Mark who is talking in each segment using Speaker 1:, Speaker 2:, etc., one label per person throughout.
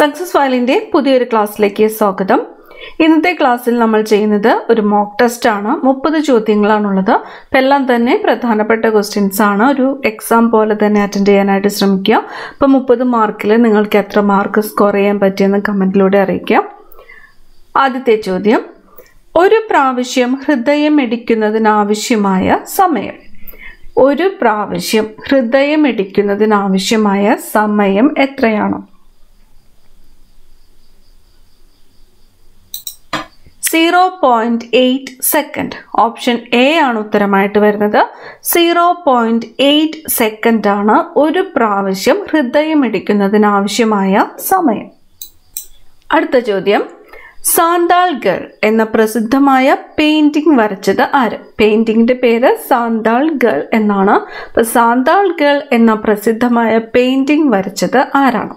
Speaker 1: success ഫയലിൻ്റെ പുതിയൊരു ക്ലാസ്സിലേക്ക് സ്വാഗതം ഇന്നത്തെ ക്ലാസ്സിൽ നമ്മൾ ചെയ്യുന്നത് ഒരു മോക്ക് ടെസ്റ്റ് ആണ് മുപ്പത് ചോദ്യങ്ങളാണുള്ളത് അപ്പം എല്ലാം തന്നെ പ്രധാനപ്പെട്ട ക്വസ്റ്റ്യൻസ് ആണ് ഒരു എക്സാം പോലെ തന്നെ അറ്റൻഡ് ചെയ്യാനായിട്ട് ശ്രമിക്കുക അപ്പം മുപ്പത് മാർക്കിൽ നിങ്ങൾക്ക് എത്ര മാർക്ക് സ്കോർ ചെയ്യാൻ പറ്റിയെന്ന് കമൻറ്റിലൂടെ അറിയിക്കാം ആദ്യത്തെ ചോദ്യം ഒരു പ്രാവശ്യം ഹൃദയമിടിക്കുന്നതിനാവശ്യമായ സമയം ഒരു പ്രാവശ്യം ഹൃദയമിടിക്കുന്നതിനാവശ്യമായ സമയം എത്രയാണ് zero point eight second option A ആണ് ഉത്തരമായിട്ട് വരുന്നത് സീറോ പോയിന്റ് എയ്റ്റ് സെക്കൻഡ് ആണ് ഒരു പ്രാവശ്യം ഹൃദയമിടിക്കുന്നതിനാവശ്യമായ സമയം അടുത്ത ചോദ്യം സാന്താൾ ഗേൾ എന്ന പ്രസിദ്ധമായ പെയിന്റിംഗ് വരച്ചത് ആര് പെയിന്റിങ്ങിന്റെ പേര് സാന്താൾ ഗേൾ എന്നാണ് അപ്പൊ സാന്താൾ ഗേൾ എന്ന പ്രസിദ്ധമായ പെയിന്റിംഗ് വരച്ചത് ആരാണ്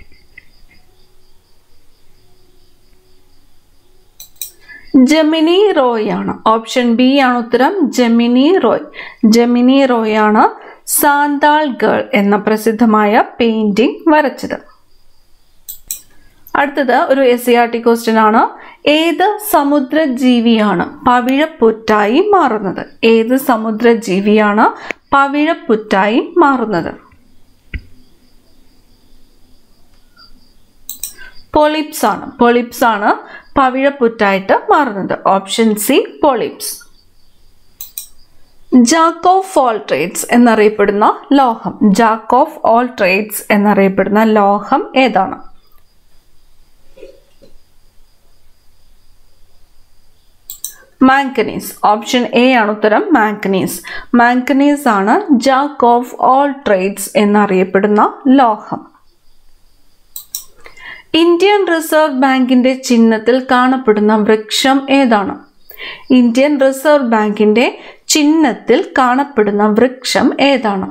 Speaker 1: ജെമിനി റോയ് ആണ് ഓപ്ഷൻ ബി ആണ് ഉത്തരം ജെമിനി റോയ് ജെമിനി റോയ് ആണ് സാന്താൾ ഗേൾ എന്ന പ്രസിദ്ധമായ പെയിന്റിംഗ് വരച്ചത് അടുത്തത് ഒരു S C R T question ആണ് ഏത് സമുദ്രജീവിയാണ് പവിഴപ്പുറ്റായി മാറുന്നത് ഏത് സമുദ്രജീവിയാണ് പവിഴപ്പുറ്റായി മാറുന്നത് പൊളിപ്സ് ആണ് പൊളിപ്സ് ആണ് പവിഴപ്പുറ്റായിട്ട് മാറുന്നത് option C polyps jack of all trades എന്നറിയപ്പെടുന്ന ലോഹം ജാക്ക് ഓഫ് ഓൾ ട്രേഡ്സ് എന്നറിയപ്പെടുന്ന ലോഹം ഏതാണ് മാങ്കനീസ് ഓപ്ഷൻ എ ആണ് ഉത്തരം മാങ്കനീസ് മാങ്കനീസ് ആണ് ജാക്ക് ഓഫ് ഓൾ ട്രേഡ്സ് എന്നറിയപ്പെടുന്ന ലോഹം ഇന്ത്യൻ റിസർവ് ബാങ്കിന്റെ ചിഹ്നത്തിൽ കാണപ്പെടുന്ന വൃക്ഷം ഏതാണ് ഇന്ത്യൻ റിസർവ് ബാങ്കിന്റെ ചിഹ്നത്തിൽ കാണപ്പെടുന്ന വൃക്ഷം ഏതാണ്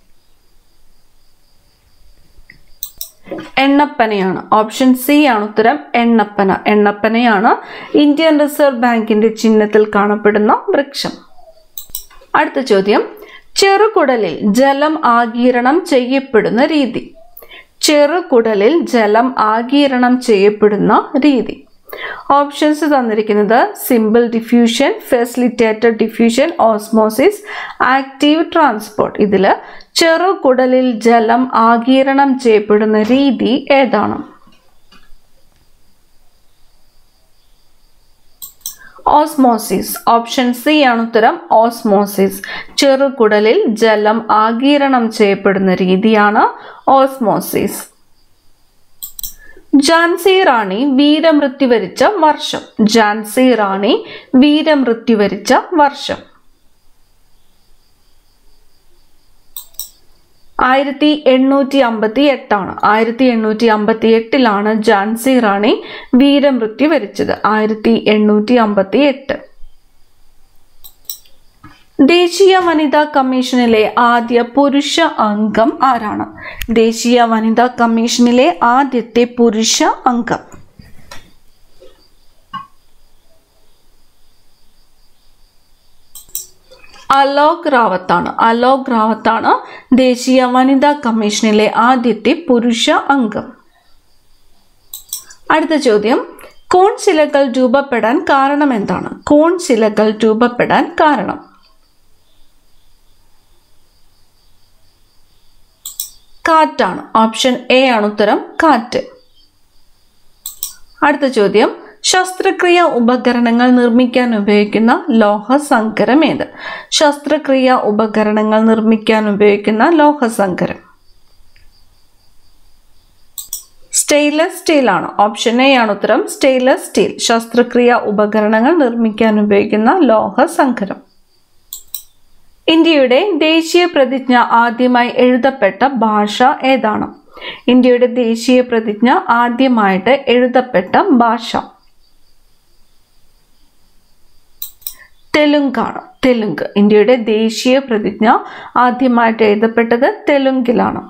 Speaker 1: എണ്ണപ്പനയാണ് ഓപ്ഷൻ സി ആണ് ഉത്തരം എണ്ണപ്പന എണ്ണപ്പനയാണ് ഇന്ത്യൻ റിസർവ് ബാങ്കിന്റെ ചിഹ്നത്തിൽ കാണപ്പെടുന്ന വൃക്ഷം അടുത്ത ചോദ്യം ചെറുകുടലിൽ ജലം ആഗീരണം ചെയ്യപ്പെടുന്ന രീതി ചെറുകുടലിൽ ജലം ആഗീരണം ചെയ്യപ്പെടുന്ന രീതി ഓപ്ഷൻസ് തന്നിരിക്കുന്നത് simple diffusion facilitated diffusion osmosis active transport ഇതിൽ ചെറുകുടലിൽ ജലം ആഗീരണം ചെയ്യപ്പെടുന്ന രീതി ഏതാണ് ഓസ്മോസിസ് ഓപ്ഷൻ സി ആണ് ഉത്തരം ഓസ്മോസിസ് ചെറുകുടലിൽ ജലം ആഗീരണം ചെയ്യപ്പെടുന്ന രീതിയാണ് ഓസ്മോസിസ് ജാൻസി റാണി വീരമൃത്യു വരിച്ച വർഷം ജാൻസി റാണി വീരമൃത്യു വരിച്ച വർഷം ആയിരത്തി എണ്ണൂറ്റി അമ്പത്തി എട്ടാണ് ആയിരത്തി എണ്ണൂറ്റി അമ്പത്തി എട്ടിലാണ് ജാൻസി റാണി വീരമൃത്യു വരിച്ചത് ആയിരത്തി എണ്ണൂറ്റി അമ്പത്തി എട്ട് ദേശീയ വനിതാ കമ്മീഷനിലെ ആദ്യ പുരുഷ അംഗം ആരാണ് ദേശീയ വനിതാ കമ്മീഷനിലെ ആദ്യത്തെ പുരുഷ അംഗം അലോക് റാവത്താണ് അലോക് റാവത്താണ് ദേശീയ വനിതാ കമ്മീഷനിലെ ആദ്യത്തെ പുരുഷ അംഗം അടുത്ത ചോദ്യം കോൺ ശിലകൾ രൂപപ്പെടാൻ കാരണം എന്താണ് കോൺ ശിലകൾ രൂപപ്പെടാൻ കാരണം കാറ്റാണ് ഓപ്ഷൻ എ ആണ് ഉത്തരം കാറ്റ് അടുത്ത ചോദ്യം ശസ്ത്രക്രിയ ഉപകരണങ്ങൾ നിർമ്മിക്കാൻ ഉപയോഗിക്കുന്ന ലോഹസങ്കരം ഏത് ശസ്ത്രക്രിയ ഉപകരണങ്ങൾ നിർമ്മിക്കാൻ ഉപയോഗിക്കുന്ന ലോഹസങ്കരം സ്റ്റെയിൻലെസ് സ്റ്റീൽ ആണ് ഓപ്ഷൻ എ ആണ് ഉത്തരം സ്റ്റെയിൻലെസ് സ്റ്റീൽ ശസ്ത്രക്രിയ ഉപകരണങ്ങൾ നിർമ്മിക്കാൻ ഉപയോഗിക്കുന്ന ലോഹസങ്കരം ഇന്ത്യയുടെ ദേശീയ പ്രതിജ്ഞ ആദ്യമായി എഴുതപ്പെട്ട ഭാഷ ഏതാണ് ഇന്ത്യയുടെ ദേശീയ പ്രതിജ്ഞ ആദ്യമായിട്ട് എഴുതപ്പെട്ട ഭാഷ തെലുങ്കാണ് തെലുങ്ക് ഇന്ത്യയുടെ ദേശീയ പ്രതിജ്ഞ ആദ്യമായിട്ട് എഴുതപ്പെട്ടത് തെലുങ്കിലാണ്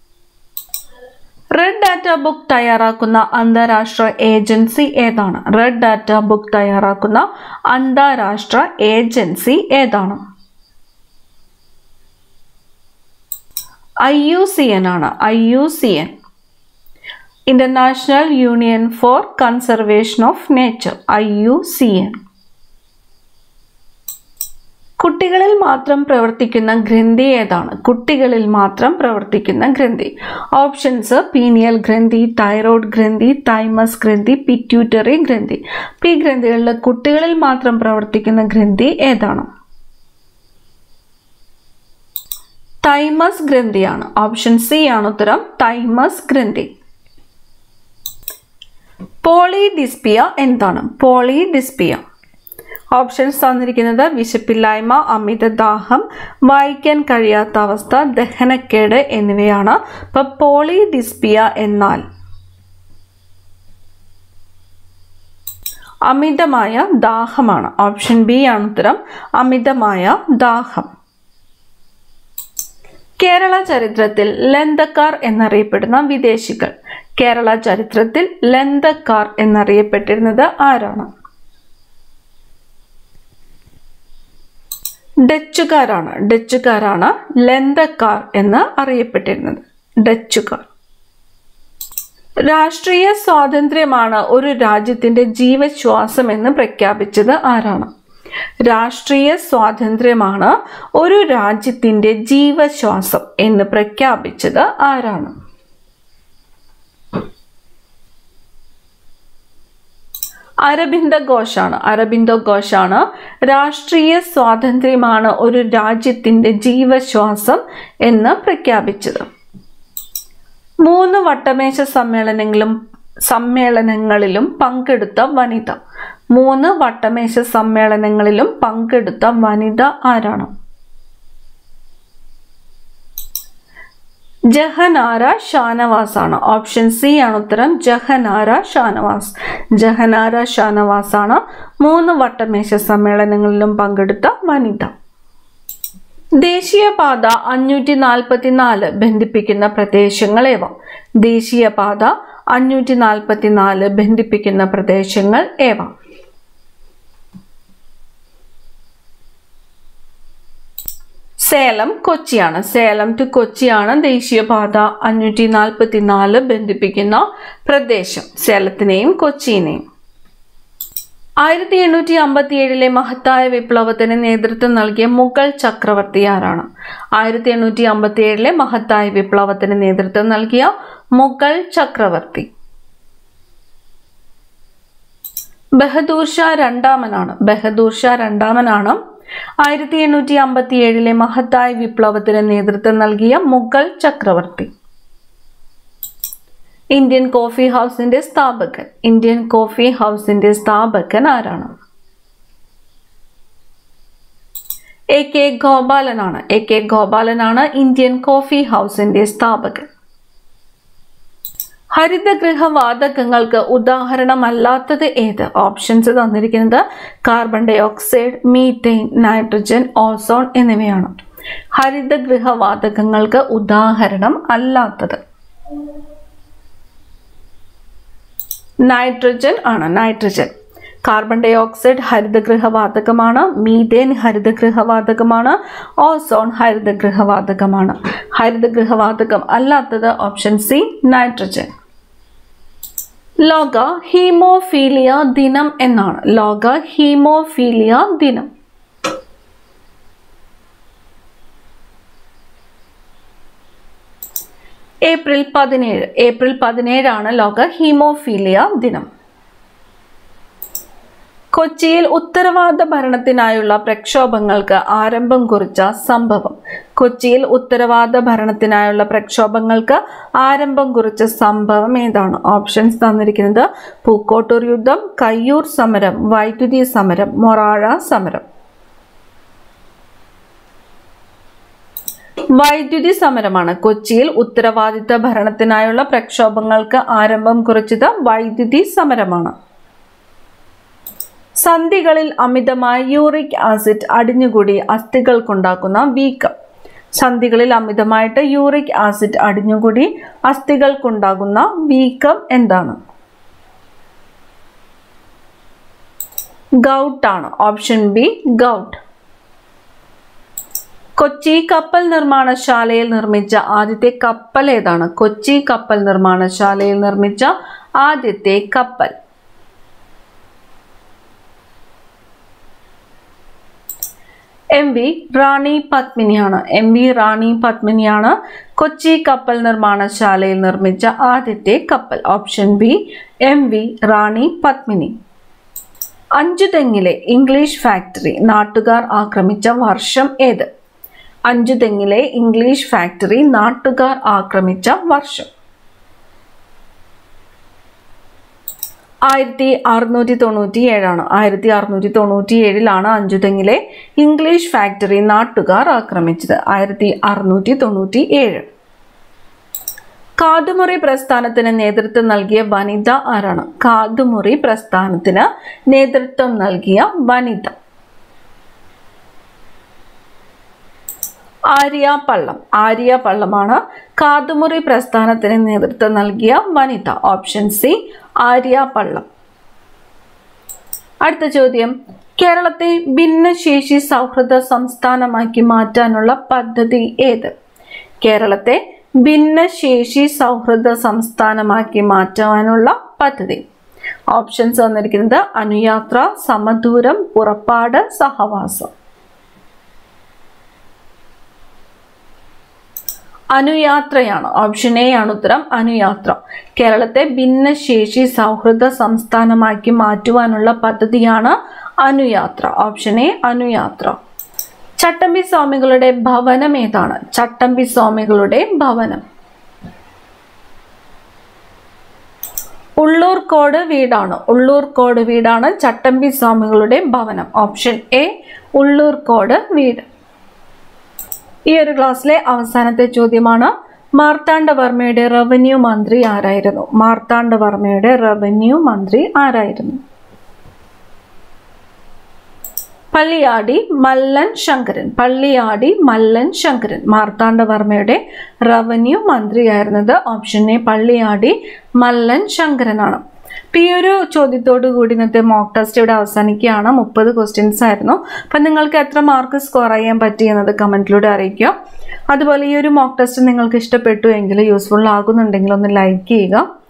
Speaker 1: റെഡ് ഡാറ്റ ബുക്ക് തയ്യാറാക്കുന്ന അന്താരാഷ്ട്ര ഏജൻസി ഏതാണ് റെഡ് ഡാറ്റ ബുക്ക് തയ്യാറാക്കുന്ന അന്താരാഷ്ട്ര ഏജൻസി ഏതാണ് ഐ യു സി എൻ ആണ് I U C N international union for conservation of nature I U C N കുട്ടികളിൽ മാത്രം പ്രവർത്തിക്കുന്ന ഗ്രന്ഥി ഏതാണ് കുട്ടികളിൽ മാത്രം പ്രവർത്തിക്കുന്ന ഗ്രന്ഥി ഓപ്ഷൻസ് പീനിയൽ ഗ്രന്ഥി തൈറോയ്ഡ് ഗ്രന്ഥി തൈമസ് ഗ്രന്ഥി പിറ്റ്യൂട്ടറി ഗ്രന്ഥി പി ഗ്രന്ഥികളിൽ കുട്ടികളിൽ മാത്രം പ്രവർത്തിക്കുന്ന ഗ്രന്ഥി ഏതാണ് തൈമസ് ഗ്രന്ഥിയാണ് ഓപ്ഷൻ സി ആണ് ഉത്തരം തൈമസ് ഗ്രന്ഥി പോളിഡിസ്പിയ എന്താണ് പോളിഡിസ്പിയ ഓപ്ഷൻസ് തന്നിരിക്കുന്നത് വിശപ്പില്ലായ്മ അമിതദാഹം വായിക്കാൻ കഴിയാത്ത അവസ്ഥ ദഹനക്കേട് എന്നിവയാണ് ഇപ്പൊ പോളിഡിസ്പിയ എന്നാൽ അമിതമായ ദാഹമാണ് ഓപ്ഷൻ ബി ആണ് ഉത്തരം അമിതമായ ദാഹം കേരള ചരിത്രത്തിൽ ലന്തക്കാർ എന്നറിയപ്പെടുന്ന വിദേശികൾ കേരള ചരിത്രത്തിൽ ലന്തക്കാർ എന്നറിയപ്പെട്ടിരുന്നത് ആരാണ് ഡച്ചുകാരാണ് ഡച്ചുകാരാണ് ലന്തക്കാർ എന്ന് അറിയപ്പെട്ടിരുന്നത് ഡച്ചുകാർ രാഷ്ട്രീയ സ്വാതന്ത്ര്യമാണ് ഒരു രാജ്യത്തിന്റെ ജീവശ്വാസം എന്ന് പ്രഖ്യാപിച്ചത് ആരാണ് രാഷ്ട്രീയ സ്വാതന്ത്ര്യമാണ് ഒരു രാജ്യത്തിന്റെ ജീവശ്വാസം എന്ന് പ്രഖ്യാപിച്ചത് ആരാണ് അരബിന്ദ ഘോഷാണ് അരബിന്ദ ഘോഷാണ് രാഷ്ട്രീയ സ്വാതന്ത്ര്യമാണ് ഒരു രാജ്യത്തിന്റെ ജീവശ്വാസം എന്ന് പ്രഖ്യാപിച്ചത് മൂന്ന് വട്ടമേശ സമ്മേളനങ്ങളും സമ്മേളനങ്ങളിലും പങ്കെടുത്ത വനിത മൂന്ന് വട്ടമേശ സമ്മേളനങ്ങളിലും പങ്കെടുത്ത വനിത ആരാണ് ജഹനാര ഷാനവാസ് ആണ് ഓപ്ഷൻ സി ആണ് ഉത്തരം ജഹനാര ഷാനവാസ് ജഹനാര ഷാനവാസ് ആണ് മൂന്ന് വട്ടമേശ സമ്മേളനങ്ങളിലും പങ്കെടുത്ത വനിത ദേശീയപാത അഞ്ഞൂറ്റി നാൽപ്പത്തിനാല് ബന്ധിപ്പിക്കുന്ന പ്രദേശങ്ങൾ ഏവ ദേശീയപാത അഞ്ഞൂറ്റി നാൽപ്പത്തിനാല് ബന്ധിപ്പിക്കുന്ന പ്രദേശങ്ങൾ ഏവ സേലം കൊച്ചിയാണ് സേലം ടു കൊച്ചിയാണ് ദേശീയപാത അഞ്ഞൂറ്റി നാൽപ്പത്തിനാല് ബന്ധിപ്പിക്കുന്ന പ്രദേശം സേലത്തിനെയും കൊച്ചിനെയും ആയിരത്തി എണ്ണൂറ്റി അമ്പത്തി ഏഴിലെ മഹത്തായ വിപ്ലവത്തിന് നേതൃത്വം നൽകിയ മുഗൾ ചക്രവർത്തി ആരാണ് ആയിരത്തി എണ്ണൂറ്റി അമ്പത്തി ഏഴിലെ മഹത്തായ വിപ്ലവത്തിന് നേതൃത്വം നൽകിയ മുഗൾ ചക്രവർത്തി ബഹദൂർ ഷാ രണ്ടാമനാണ് ബഹദൂർ ഷാ രണ്ടാമനാണ് ആയിരത്തി എണ്ണൂറ്റി അമ്പത്തി ഏഴിലെ മഹത്തായ വിപ്ലവത്തിന് നേതൃത്വം നൽകിയ മുഗൾ ചക്രവർത്തി ഇന്ത്യൻ കോഫി ഹൗസിന്റെ സ്ഥാപകൻ ഇന്ത്യൻ കോഫി ഹൗസിന്റെ സ്ഥാപകൻ ആരാണ് എ കെ ഗോപാലനാണ് എ കെ ഗോപാലനാണ് ഇന്ത്യൻ കോഫി ഹൗസിന്റെ സ്ഥാപകൻ ഹരിതഗൃഹ വാതകങ്ങൾക്ക് ഉദാഹരണമല്ലാത്തത് ഏത് ഓപ്ഷൻസ് തന്നിരിക്കുന്നത് carbon dioxide methane nitrogen ozone എന്നിവയാണ് ഹരിതഗൃഹ വാതകങ്ങൾക്ക് ഉദാഹരണം അല്ലാത്തത് നൈട്രജൻ ആണ് നൈട്രജൻ കാർബൺ ഡൈ ഓക്സൈഡ് ഹരിതഗൃഹവാതകമാണ് മീഥേൻ ഹരിതഗൃഹവാതകമാണ് ഓസോൺ ഹരിതഗൃഹവാതകമാണ് ഹരിതഗൃഹവാതകം അല്ലാത്തത് ഓപ്ഷൻ സി നൈട്രജൻ ലോക ഹീമോഫീലിയ ദിനം എന്നാണ് ലോക ഹീമോഫീലിയ ദിനം ഏപ്രിൽ പതിനേഴ് ഏപ്രിൽ പതിനേഴാണ് ലോക ഹീമോഫീലിയ ദിനം കൊച്ചിയിൽ ഉത്തരവാദ ഭരണത്തിനായുള്ള പ്രക്ഷോഭങ്ങൾക്ക് ആരംഭം കുറിച്ച സംഭവം കൊച്ചിയിൽ ഉത്തരവാദ ഭരണത്തിനായുള്ള പ്രക്ഷോഭങ്ങൾക്ക് ആരംഭം കുറിച്ച സംഭവം ഏതാണ് ഓപ്ഷൻസ് തന്നിരിക്കുന്നത് പൂക്കോട്ടൂർ യുദ്ധം കയ്യൂർ സമരം വൈദ്യുതി സമരം മൊറാഴ സമരം വൈദ്യുതി സമരമാണ് കൊച്ചിയിൽ ഉത്തരവാദിത്ത ഭരണത്തിനായുള്ള പ്രക്ഷോഭങ്ങൾക്ക് ആരംഭം കുറിച്ചത് വൈദ്യുതി സമരമാണ് സന്ധികളിൽ അമിതമായ യൂറിക് ആസിഡ് അടിഞ്ഞുകൂടി അസ്ഥികൾക്കുണ്ടാക്കുന്ന വീക്കം സന്ധികളിൽ അമിതമായിട്ട് യൂറിക് ആസിഡ് അടിഞ്ഞുകൂടി അസ്ഥികൾക്കുണ്ടാകുന്ന വീക്കം എന്താണ് ഗൗട്ടാണ് ഓപ്ഷൻ ബി ഗൗട്ട് കൊച്ചി കപ്പൽ നിർമ്മാണശാലയിൽ നിർമ്മിച്ച ആദ്യത്തെ കപ്പൽ ഏതാണ് കൊച്ചി കപ്പൽ നിർമ്മാണശാലയിൽ നിർമ്മിച്ച ആദ്യത്തെ കപ്പൽ എം വി റാണി പത്മിനിയാണ് എം വി റാണി പത്മിനിയാണ് കൊച്ചി കപ്പൽ നിർമ്മാണശാലയിൽ നിർമ്മിച്ച ആദ്യത്തെ കപ്പൽ option B M V Rani Padmini അഞ്ചുതെങ്ങിലെ ഇംഗ്ലീഷ് ഫാക്ടറി നാട്ടുകാർ ആക്രമിച്ച വർഷം ഏത് അഞ്ചുതെങ്ങിലെ ഇംഗ്ലീഷ് ഫാക്ടറി നാട്ടുകാർ ആക്രമിച്ച വർഷം ആയിരത്തി അറുന്നൂറ്റി തൊണ്ണൂറ്റി ഏഴാണ് ആയിരത്തി അറുന്നൂറ്റി തൊണ്ണൂറ്റി ഏഴിലാണ് അഞ്ചുതെങ്ങിലെ ഇംഗ്ലീഷ് ഫാക്ടറി നാട്ടുകാർ ആക്രമിച്ചത് ആയിരത്തി അറുന്നൂറ്റി തൊണ്ണൂറ്റി ഏഴ് കാതുമുറി പ്രസ്ഥാനത്തിന് നേതൃത്വം നൽകിയ വനിത ആരാണ് കാതുമുറി പ്രസ്ഥാനത്തിന് നേതൃത്വം നൽകിയ വനിത ആര്യ പള്ളം ആര്യ പള്ളമാണ് കാതുമുറി പ്രസ്ഥാനത്തിന് നേതൃത്വം നൽകിയ വനിത ഓപ്ഷൻ സി ആര്യ പള്ളം അടുത്ത ചോദ്യം കേരളത്തെ ഭിന്നശേഷി സൗഹൃദ സംസ്ഥാനമാക്കി മാറ്റാനുള്ള പദ്ധതി ഏത് കേരളത്തെ ഭിന്നശേഷി സൗഹൃദ സംസ്ഥാനമാക്കി മാറ്റാനുള്ള പദ്ധതി ഓപ്ഷൻസ് വന്നിരിക്കുന്നത് അനുയാത്ര സമദൂരം പുറപ്പാട് സഹവാസം അനുയാത്രയാണ് ഓപ്ഷൻ എ ആണ് ഉത്തരം അനുയാത്ര കേരളത്തെ ഭിന്നശേഷി സൗഹൃദ സംസ്ഥാനമാക്കി മാറ്റുവാനുള്ള പദ്ധതിയാണ് അനുയാത്ര ഓപ്ഷൻ എ അനുയാത്ര ചട്ടമ്പി സ്വാമികളുടെ ഭവനം ഏതാണ് ചട്ടമ്പി സ്വാമികളുടെ ഭവനം ഉള്ളൂർക്കോട് വീടാണ് ഉള്ളൂർക്കോട് വീടാണ് ചട്ടമ്പി സ്വാമികളുടെ ഭവനം ഓപ്ഷൻ എ ഉള്ളൂർക്കോട് വീട് ഈ ഒരു ക്ലാസ്സിലെ അവസാനത്തെ ചോദ്യമാണ് മാർത്താണ്ഡവർമ്മയുടെ റവന്യൂ മന്ത്രി ആരായിരുന്നു മാർത്താണ്ഡവർമ്മയുടെ റവന്യൂ മന്ത്രി ആരായിരുന്നു പള്ളിയാടി മല്ലൻ ശങ്കരൻ പള്ളിയാടി മല്ലൻ ശങ്കരൻ മാർത്താണ്ഡവർമ്മയുടെ റവന്യൂ മന്ത്രിയായിരുന്നത് ഓപ്ഷൻ എ പള്ളിയാടി മല്ലൻ ശങ്കരനാണ് അപ്പം ഈ ഒരു ചോദ്യത്തോടു കൂടി ഇന്നത്തെ മോക്ക് ടെസ്റ്റ് ഇവിടെ അവസാനിക്കുകയാണ് മുപ്പത് ക്വസ്റ്റ്യൻസ് ആയിരുന്നു അപ്പം നിങ്ങൾക്ക് എത്ര മാർക്ക് സ്കോർ ചെയ്യാൻ പറ്റി എന്നത് കമൻറ്റിലൂടെ അറിയിക്കുക അതുപോലെ ഈ ഒരു മോക്ക് ടെസ്റ്റ് നിങ്ങൾക്ക് ഇഷ്ടപ്പെട്ടു എങ്കിൽ യൂസ്ഫുൾ ആകുന്നുണ്ടെങ്കിൽ ഒന്ന് ലൈക്ക് ചെയ്യുക